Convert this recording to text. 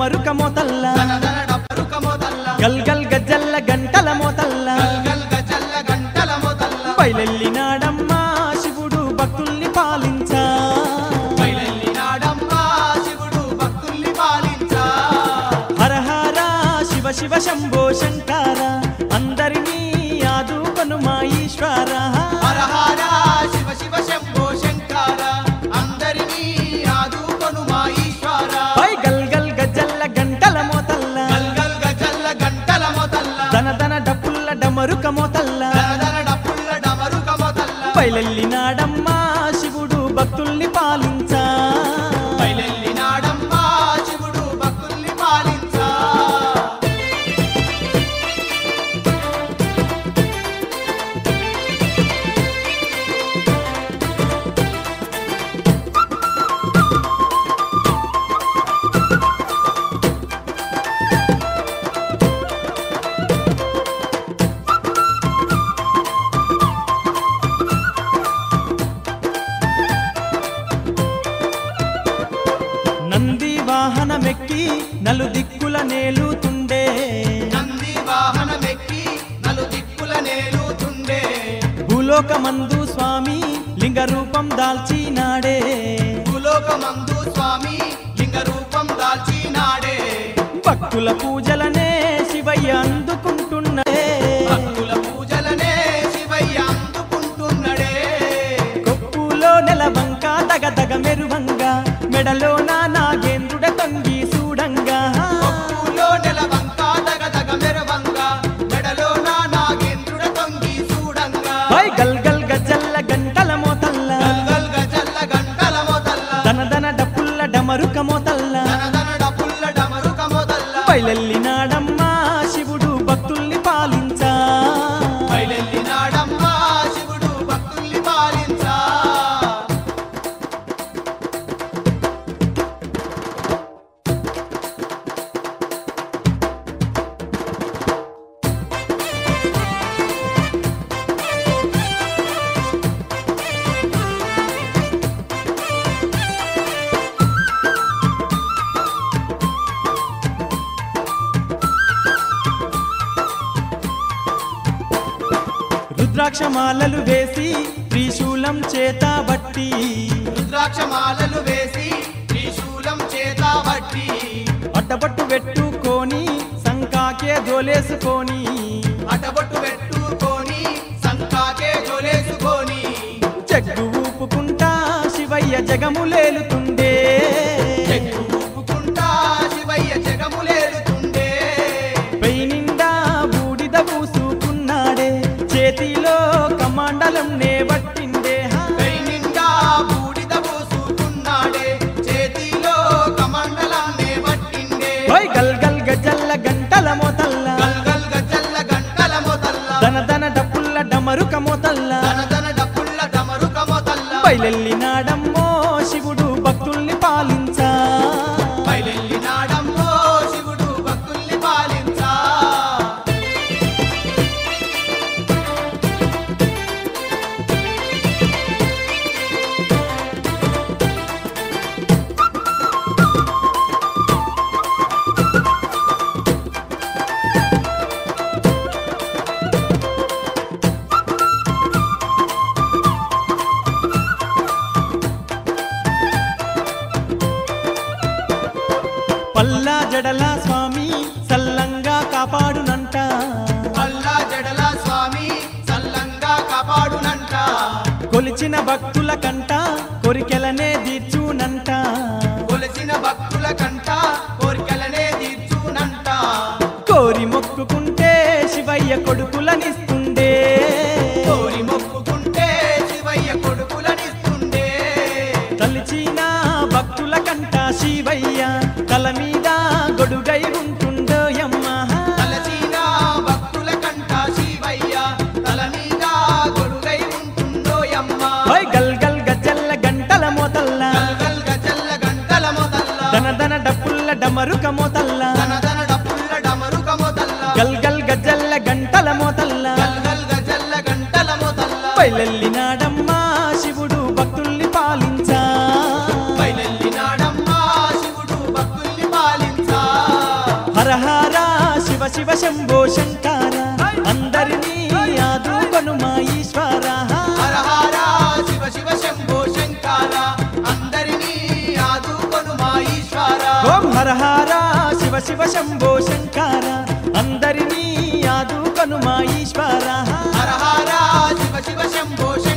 డమరుక మోతల్ల దనదన డబ్బరుక మొదల్ల గల్ గల్ గజ్జల్ల గంటల మోతల్ల గల్గల్ గజల్ల గంటల మొదల్ల బయలెల్లినాడమ్మా శివుడు భక్తుల్ని పాలించా బయలెల్లినాడమ్మా శివుడు భక్తుల్ని పాలించా హర హర శివ శివ శంభో శంకర అందరినీ ఆదుకొను మా ఈశ్వర హర హర శివ శివ శంభో శంకర అందరినీ ఆదుకొను మా ఈశ్వర పై గల్ గల్ గజ్జల్ల గంటల మోతల్ల గల్గల్ గజల్ల గంటల మొదల్ల దన దన డప్పుల్ల డమరుక మోతల్ల దనదన డప్పుల్ల డమరుక మొదల్ల బయలెల్లినాడమ్మా శివుడు భక్తుల్ని పాలించా బయలెల్లినాడమ్మా శివుడు భక్తుల్ని పాలించా నంది వాహనమెక్కి నలు దిక్కుల నేలుతుండే నంది వాహనమెక్కి నలు దిక్కుల నేలుతుండే భూలోకమందు స్వామి లింగ రూపం దాల్చినాడే భూలోకమందు స్వామి లింగ రూపం దాల్చినాడే భక్తుల పూజలనే శివయ్య అందుకుంటున్నడే భక్తుల పూజలనే శివయ్య అందుకుంటున్నడే కొప్పులో నెలవంక దగ దగ మెరువంగా మెడలో నా నాగేంద్రుడ తొంగి చూడంగా కొప్పులో నెలవంక దగ దగ మెరవంగా మెడలో నా నాగేంద్రుడ తొంగి చూడంగా పై గల్ గల్ గజ్జల్ల గంటల మోతల్ల గల్గల్ గజల్ల గంటల మొదల్ల దన దన డప్పుల్ల డమరుక మోతల్ల దనదన డప్పుల్ల డమరుక మొదల్ల బయలెల్లినాడమ్మా శివుడు భక్తుల్ని పాలించా బయలెల్లినాడమ్మా శివుడు భక్తుల్ని పాలించా రుద్రాక్ష మాలలు వేసి త్రిశూలం చేత బట్టి రుద్రాక్షమాలలు వేసి త్రిశూలం చేత బట్టి అడ్డపట్టు పెట్టుకొని సంకాకే దోలేసుకొని అటబొట్టు పెట్టుకొని సంకాకే జోలేసుకొని జగ్గు ఊపుకుంటా శివయ్య జగములేలుతుండే చెక్కు ఊపుకుంటా శివయ్య జగములేలుతుండే పై నిండా బూడిద పూసుకున్నాడే చేతిలో కమాండలం నే పట్టిండే హా. పై నిండా బూడిద పోసుకున్నాడే చేతిలో కమండలాన్నే పట్టిండే ఓయ్ గల్ గల్ గజల్ల గంటల మోతల్ల గల్గల్ గజల్ల గంటల మొదల్ల దన దన డప్పుల్ల డమరుక మోతల్ల దనదన డప్పుల్ల డమరుక మొదల్ల బయలెల్లినాడమ్మో శివుడు భక్తుల్ని పాలించా బయలెల్లినాడమ్మో శివుడు భక్తుల్ని పాలించా పల్లా జడల స్వామి సల్లంగా కాపాడునంట అల్లా జడల స్వామి సల్లంగా కాపాడునంట కొలిచిన భక్తుల కంట కొరికెలనే తీర్చునంట కొలిసిన భక్తుల కంట కోరికలనే తీర్చునంట కోరి మొక్కుకుంటే శివయ్య కొడుకులనిస్తుండే కోరి మొక్కుకుంటే శివయ్య కొడుకులనిస్తుండే తలిచిన భక్తుల కంట శివయ్య తల మీద గొడుగై ఉంటుండో యమ్మ తలచిన భక్తుల కంట శివయ్య తల మీద గొడుగై ఉంటుందో యమ్మ ఓయ్ గల్ గల్ గజల్ల గంటల మోతల్ల గల్గల్ గజల్ల గంటల మొదల్ల దన దన డప్పుల్ల డమరుక మోతల్ల దనదన డప్పుల్ల డమరుక మొదల్ల గల్ గల్ గజల్ల గంటల మోతల్ల గల్గల్ గజల్ల గంటల మొదల్ల బయలెల్లినాడమ్మా శివుడు భక్తుల్ని పాలించా బయలెల్లినాడమ్మా శివుడు భక్తుల్ని పాలించా శివ శంభో శంకర అందరినీ ఆదుకొను మా ఈశ్వర హర హర శివ శివ శంభో శంకర అందరినీ ఆదుకొను మా ఈశ్వర ఓం హర హర శివ శివ శంభో శంకర అందరినీ ఆదుకొను మా ఈశ్వర హర హర శివ శివ శంభో శంకర